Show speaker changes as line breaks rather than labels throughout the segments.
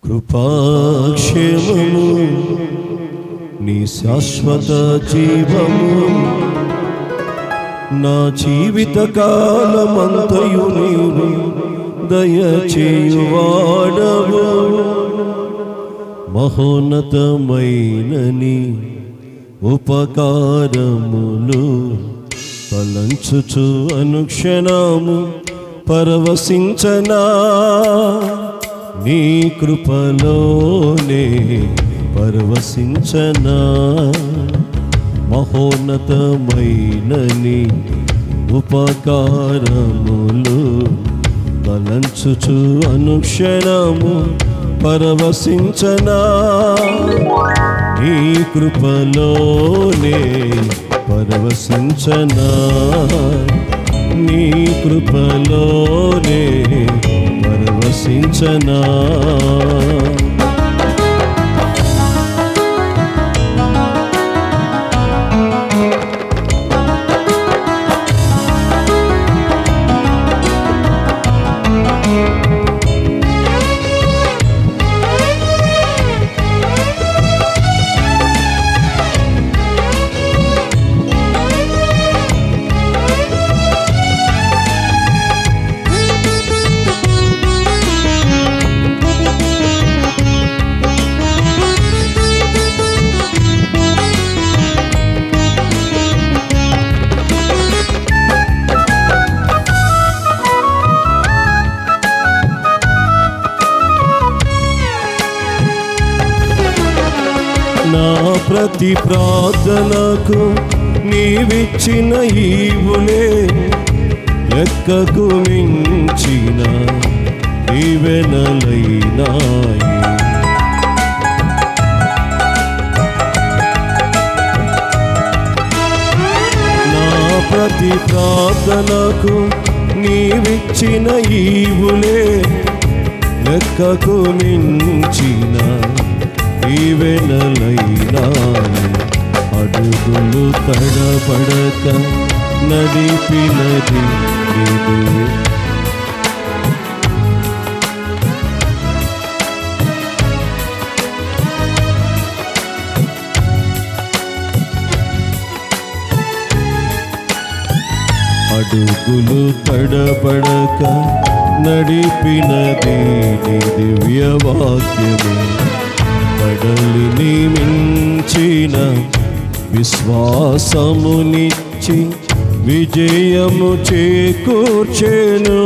కృపాక్షేమము నీ శాశ్వత జీవము నా జీవిత కాలమంతయు నీవు దయచేయువాడవు మహోన్నతమైనని ఉపకారములు తలంచుచు అనుక్షణము పరవశించనా నీ కృపలోనే పరవశించనా మహోన్నతమైనని ఉపకారములు తలంచుచు అనుక్షణము పరవశించనా నీ కృపలోనే పరవశించనా నీ కృపలోనే పరవశించనా నా ప్రతి ప్రార్థనకు నీవిచ్చిన ఈవులే లెక్కకు మించిన ఈవెనలైనాయి నా ప్రతి ప్రార్థనకు నీవిచ్చిన ఈవులే లెక్కకు మించిన ఈవెనలైనాయి అడుగులు తడబడక నడిపినది నీవే. అడుగులు తడబడక నడిపినది నీ దివ్య వాక్యము కడలిని మించిన విశ్వాసమునిచ్చి విజయము చేకూర్చెను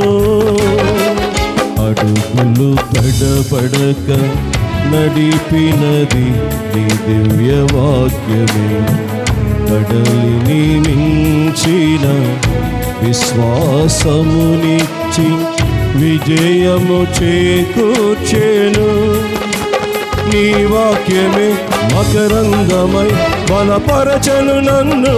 అడుగులు తడబడక నడిపినది నీ దివ్య వాక్యమే కడలిని మించిన విశ్వాసమునిచ్చి విజయము చేకూర్చెను నీ వాక్యమే మకరంగమై బలపరచను నన్ను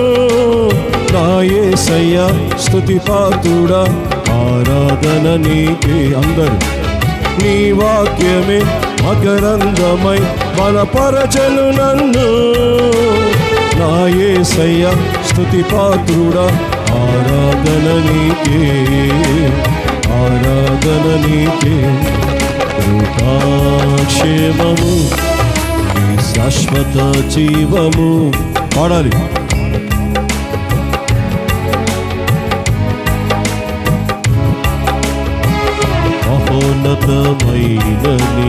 నాయసయ్య స్తుతి పాతుడా ఆరాధన నీకే అందరు నీ వాక్యమే మకరంగమై బలపరచను నన్ను నాయసయ్య స్తుతి పాత్రుడా ఆరాధన నీకే ఆరాధన నీకే కృపాక్షేమము నీ శాశ్వత జీవము పాడాలి మహోన్నతమైనని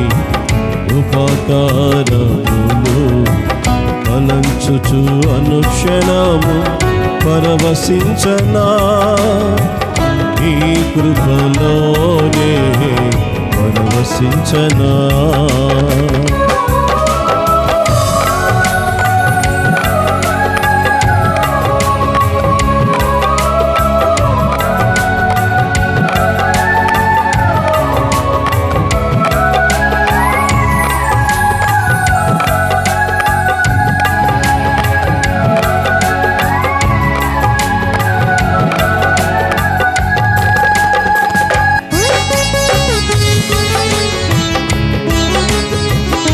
ఉపకారములు ఫలంచుచు అనుక్షణము పరవశించనా ఈ కృపలోనే పరవశించనా
Thank you.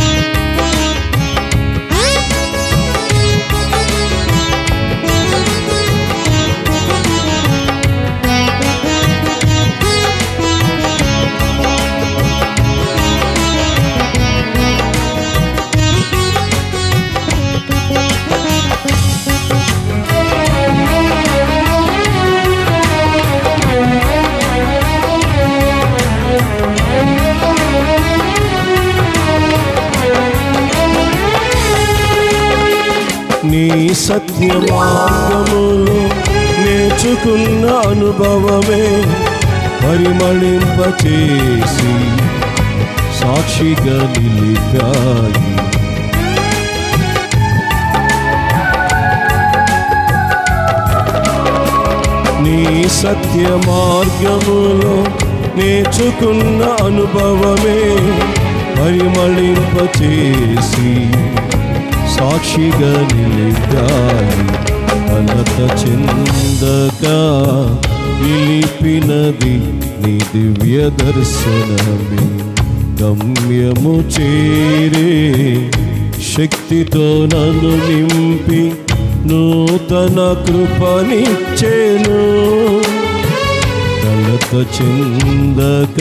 నీ సత్య మార్గములో నేర్చుకున్న అనుభవమే పరిమళింపచేసి సాక్షిగా నిలిపాయి నీ సత్య మార్గములో నేర్చుకున్న అనుభవమే పరిమళింపచేసి సాక్షిగా నిలిపాయి అలత చెందక నిలిపినది నీ దివ్య దర్శనమే గమ్యము చేరే శక్తితో నన్ను నింపి నూతన కృపనిచ్చేను కలత చెందక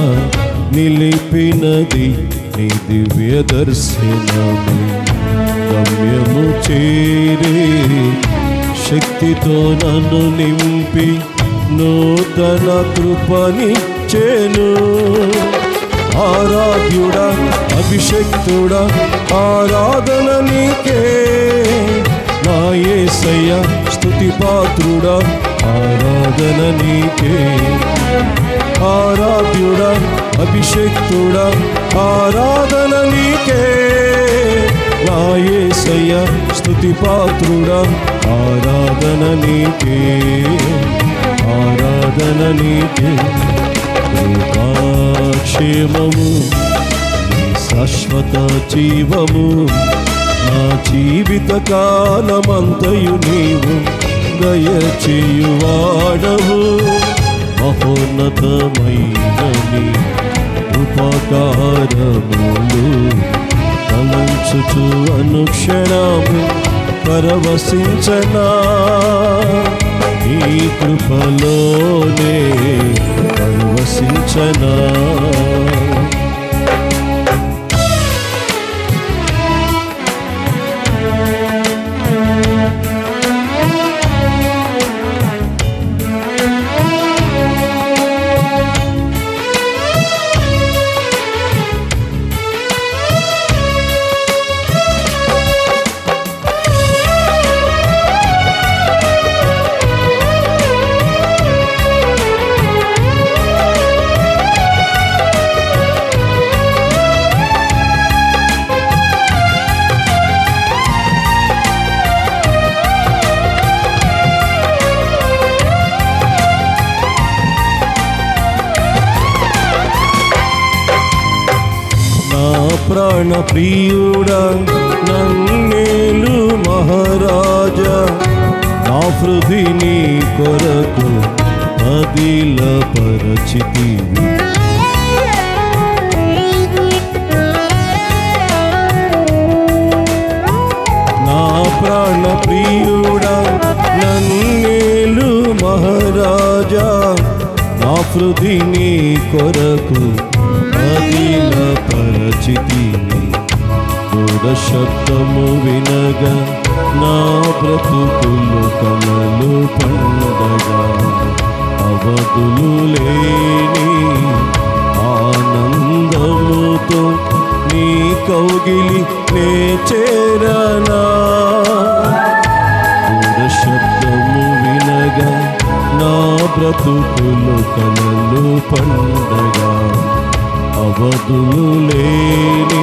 నిలిపినది నీ దివ్య దర్శనమే గమ్యము చేరే శక్తితో నన్ను నింపి నూతన కృపనిచ్చేను ఆరాధ్యుడా అభిషక్తుడా ఆరాధన నీకే నా యేసయ్య స్తుతి పాత్రుడా ఆరాధన నీకే ఆరాధ్యుడా అభిషక్తుడా ఆరాధన నీకే నా యేసయ్య స్తుతి పాత్రుడా ఆరాధన నీకే ఆరాధన నీకే కృపాక్షేమము నీ శాశ్వత జీవము నా జీవిత కాలమంతయు నీవు దయచేయువాడవు మహోన్నతమైనని ఉపకారములు తలంచుచు అనుక్షణము పరవశించనా ఈ కృపలోనే పరవశించనా నా ప్రాణ ప్రియుడా నన్నేలు మహారాజా నా హృది నీ కొరకు అదిల పరచితివి నా ప్రాణ ప్రియుడా నన్నేలు మహారాజా నా హృది నీ కొరకు అదిల పరచితిని దూడ శబ్దము వినగా నా బ్రతుకులు కలలు పండగా అవధులు లేని ఆనందముతో నీ కౌగిలి నే చేరనా దూడ శబ్దము వినగా నా బ్రతుకులు కలలు పండగా అవధులు లేని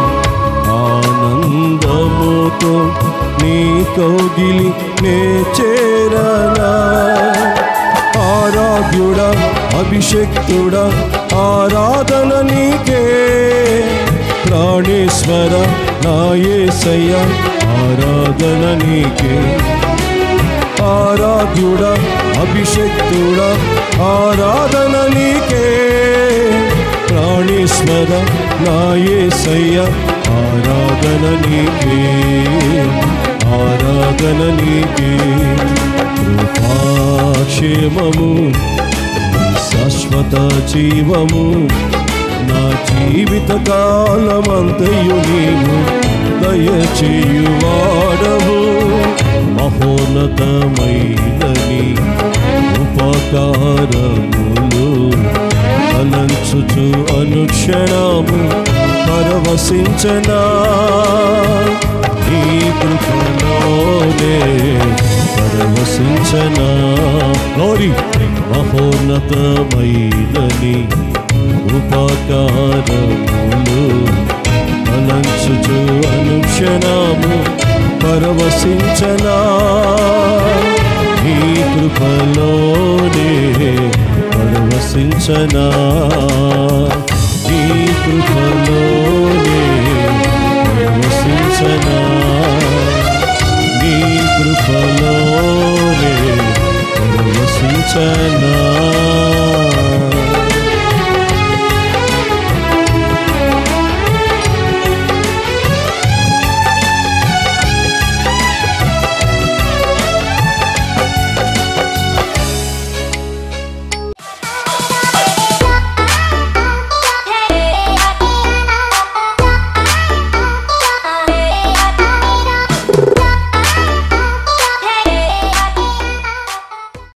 ఆనందముతో నీ కౌగిలి నే చేరనా ఆరాధ్యుడా అభిషక్తుడా ఆరాధన నీకే ప్రాణేశ్వర నా యేసయ్య ఆరాధన నీకే ఆరాధ్యుడా అభిషక్తుడా ఆరాధన నీకే ప్రాణేశ్వర నా యేసయ్య ఆరాధన నీకే ఆరాధన నీకే కృపాక్షేమము నీ శాశ్వత జీవము నా జీవిత కాలమంతయు నీవు దయచేయువాడవు మహోన్నతమైనని ఉపకారములు అనంచుచు అనుక్షణము పరవశించనా నీ కృపలో కృపలోనే పరవశించనా గౌరీ మహోన్నతమైనని ఉపకారములు అనంచుచు అనుక్షణము పరవశించనా ఈ కృపలోనే పరవశించనా ఈ కృపలోనే పరవశించనా నీ కృపలోనే పరవశించనా